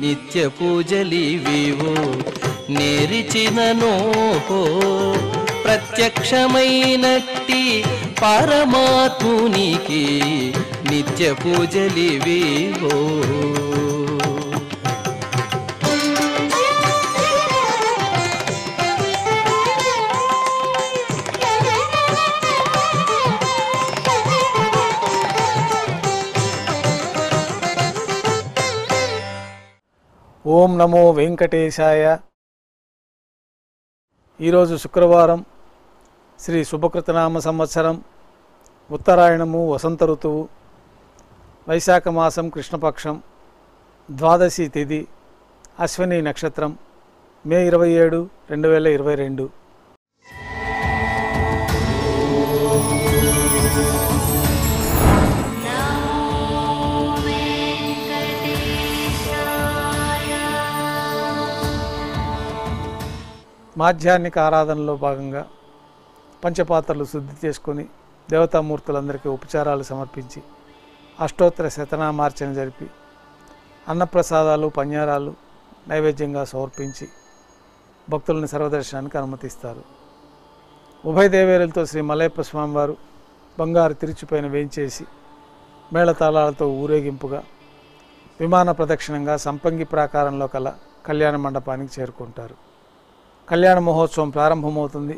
నిత్య పూజలివివో నేరిచిననో ప్రత్యక్షమైనట్టి పరమాత్మునికి నిత్య పూజలివివో ఓం నమో వెంకటేశాయ ఈరోజు శుక్రవారం శ్రీ శుభకృతనామ సంవత్సరం ఉత్తరాయణము వసంత ఋతువు వైశాఖ మాసం కృష్ణపక్షం ద్వాదశి తిథి అశ్విని నక్షత్రం మే ఇరవై ఏడు రెండు వేల ఇరవై రెండు మాధ్యాహ్నిక ఆరాధనలో భాగంగా పంచపాత్రలు శుద్ధి చేసుకొని దేవతామూర్తులందరికీ ఉపచారాలు సమర్పించి అష్టోత్తర శతనామార్చన జరిపి అన్నప్రసాదాలు పన్యారాలు నైవేద్యంగా సమర్పించి భక్తులని సర్వదర్శనానికి అనుమతిస్తారు ఉభయ దేవేరులతో శ్రీ మలయప్ప స్వామివారు బంగారు తిరుచిపైన వేయించేసి మేళతాళాలతో ఊరేగింపుగా విమాన ప్రదక్షిణంగా సంపంగి ప్రాకారంలో కల కళ్యాణ మండపానికి చేరుకుంటారు కళ్యాణ మహోత్సవం ప్రారంభమవుతుంది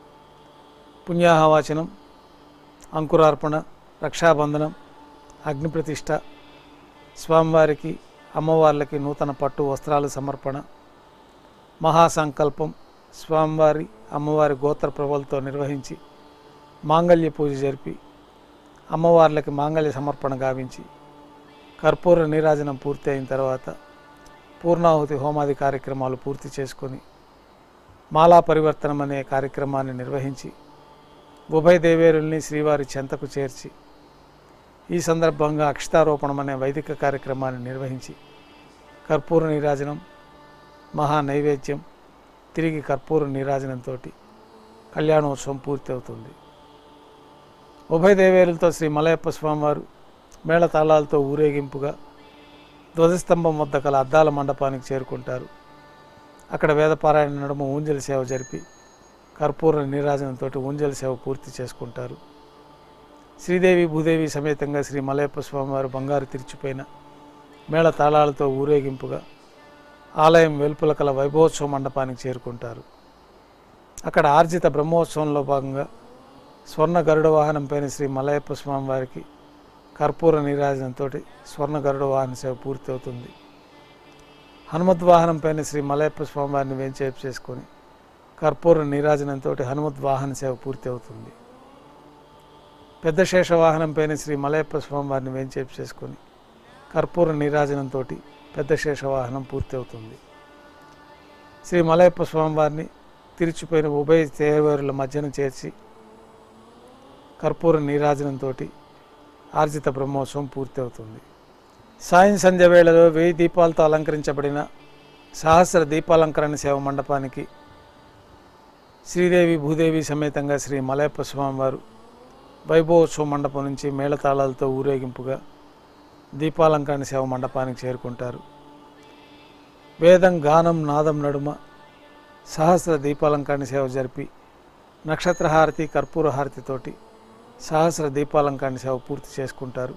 పుణ్యాహవాచనం అంకురార్పణ రక్షాబంధనం అగ్నిప్రతిష్ఠ స్వామివారికి అమ్మవార్లకి నూతన పట్టు వస్త్రాలు సమర్పణ మహాసంకల్పం స్వామివారి అమ్మవారి గోత్ర ప్రభలతో నిర్వహించి మాంగళ్య పూజ జరిపి అమ్మవార్లకి మాంగళ్య సమర్పణ గావించి కర్పూర నీరాజనం పూర్తి అయిన తర్వాత పూర్ణాహుతి హోమాది కార్యక్రమాలు పూర్తి చేసుకొని మాలా పరివర్తనం అనే కార్యక్రమాన్ని నిర్వహించి ఉభయ దేవేరుల్ని శ్రీవారి చెంతకు చేర్చి ఈ సందర్భంగా అక్షతారోపణం అనే వైదిక కార్యక్రమాన్ని నిర్వహించి కర్పూర నీరాజనం మహా నైవేద్యం తిరిగి కర్పూర నీరాజనంతో కళ్యాణోత్సవం పూర్తి అవుతుంది ఉభయ దేవేరులతో శ్రీ మలయప్ప స్వామివారు మేళతాళాలతో ఊరేగింపుగా ధ్వజస్తంభం వద్ద కల అద్దాల మండపానికి చేరుకుంటారు అక్కడ వేదపారాయణ నడుమ ఊంజల సేవ జరిపి కర్పూర నీరాజనంతో ఊంజల సేవ పూర్తి చేసుకుంటారు శ్రీదేవి భూదేవి సమేతంగా శ్రీ మలయప్ప స్వామివారు బంగారు తిరిచిపోయిన మేళ తాళాలతో ఊరేగింపుగా ఆలయం వెలుపల కల వైభవోత్సవ మండపానికి చేరుకుంటారు అక్కడ ఆర్జిత బ్రహ్మోత్సవంలో భాగంగా స్వర్ణ గరుడ వాహనంపైన శ్రీ మలయప్ప స్వామివారికి కర్పూర నీరాజనంతో స్వర్ణ గరుడ వాహన సేవ పూర్తి అవుతుంది హనుమద్వాహనం పైన శ్రీ మలయప్ప స్వామివారిని వేంచేపు చేసుకొని కర్పూర నీరాజనంతో హనుమద్ వాహన సేవ పూర్తి అవుతుంది పెద్ద శేష వాహనం పైన శ్రీ మలయప్ప స్వామివారిని వేంచేపు చేసుకొని కర్పూర నీరాజనంతో పెద్ద శేష వాహనం పూర్తి అవుతుంది శ్రీ మలయప్ప స్వామివారిని తిరిచిపోయిన ఉభయ తేవేరుల మధ్యన చేర్చి కర్పూర నీరాజనంతో ఆర్జిత బ్రహ్మోత్సవం పూర్తి అవుతుంది సాయం సంధ్య వేళలో వెయ్యి దీపాలతో అలంకరించబడిన సహస్ర దీపాలంకరణ సేవ మండపానికి శ్రీదేవి భూదేవి సమేతంగా శ్రీ మలయప్ప స్వామివారు వైభవోత్సవ మండపం నుంచి మేళతాళాలతో ఊరేగింపుగా దీపాలంకరణ సేవ మండపానికి చేరుకుంటారు వేదం గానం నాదం నడుమ సహస్ర దీపాలంకరణ సేవ జరిపి నక్షత్రహారతి కర్పూర హారతితోటి సహస్ర దీపాలంకరణ సేవ పూర్తి చేసుకుంటారు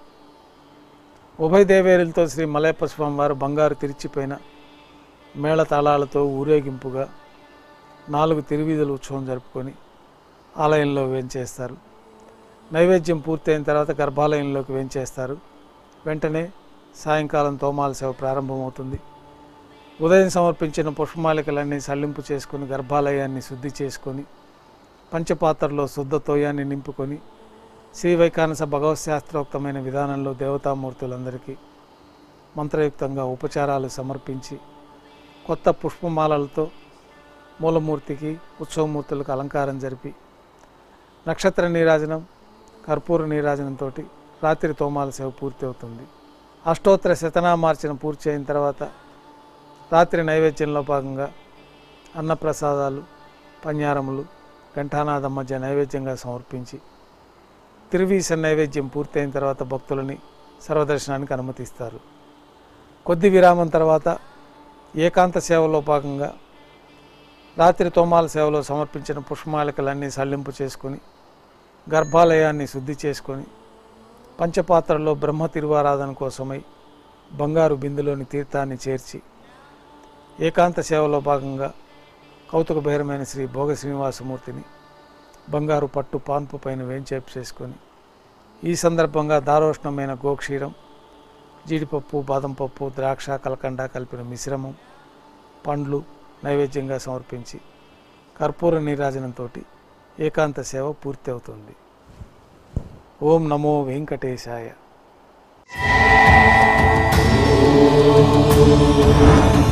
ఉభయ దేవేరులతో శ్రీ మలయప్ప స్వామివారు బంగారు తిరిచిపోయిన మేళతాళాలతో ఊరేగింపుగా నాలుగు తిరువీధుల ఉత్సవం జరుపుకొని ఆలయంలో వేంచేస్తారు నైవేద్యం పూర్తయిన తర్వాత గర్భాలయంలోకి వేంచేస్తారు వెంటనే సాయంకాలం తోమాల సేవ ప్రారంభమవుతుంది ఉదయం సమర్పించిన పుష్పమాలికలన్నీ సల్లింపు చేసుకొని గర్భాలయాన్ని శుద్ధి చేసుకొని పంచపాత్రలో శుద్ధ తోయాన్ని నింపుకొని శ్రీ వైకానస భగవత్ శాస్త్రోక్తమైన విధానంలో దేవతామూర్తులందరికీ మంత్రయుక్తంగా ఉపచారాలు సమర్పించి కొత్త పుష్పమాలలతో మూలమూర్తికి ఉత్సవమూర్తులకు అలంకారం జరిపి నక్షత్ర నీరాజనం కర్పూర నీరాజనంతో రాత్రి తోమాల సేవ పూర్తి అవుతుంది అష్టోత్తర శతనామార్చన పూర్తి అయిన తర్వాత రాత్రి నైవేద్యంలో భాగంగా అన్నప్రసాదాలు పన్యారములు ఘంటానాదం మధ్య నైవేద్యంగా సమర్పించి తిరువీస నైవేద్యం పూర్తయిన తర్వాత భక్తులని సర్వదర్శనానికి అనుమతిస్తారు కొద్ది విరామం తర్వాత ఏకాంత సేవలో భాగంగా రాత్రి తోమాల సేవలో సమర్పించిన పుష్పమాలికలన్నీ సల్లింపు చేసుకొని గర్భాలయాన్ని శుద్ధి చేసుకొని పంచపాత్రలో బ్రహ్మ తిరువారాధన కోసమై బంగారు బిందులోని తీర్థాన్ని చేర్చి ఏకాంత సేవలో భాగంగా కౌతుక బహిరమైన శ్రీ భోగ శ్రీనివాసమూర్తిని బంగారు పట్టు పాన్పు పైన వేంచేపు చేసుకొని ఈ సందర్భంగా దారోష్ణమైన గోక్షీరం జీడిపప్పు బాదం పప్పు ద్రాక్ష కలకండ కలిపిన మిశ్రమం పండ్లు నైవేద్యంగా సమర్పించి కర్పూర నీరాజనంతో ఏకాంత సేవ పూర్తి అవుతుంది ఓం నమో వెంకటేశాయ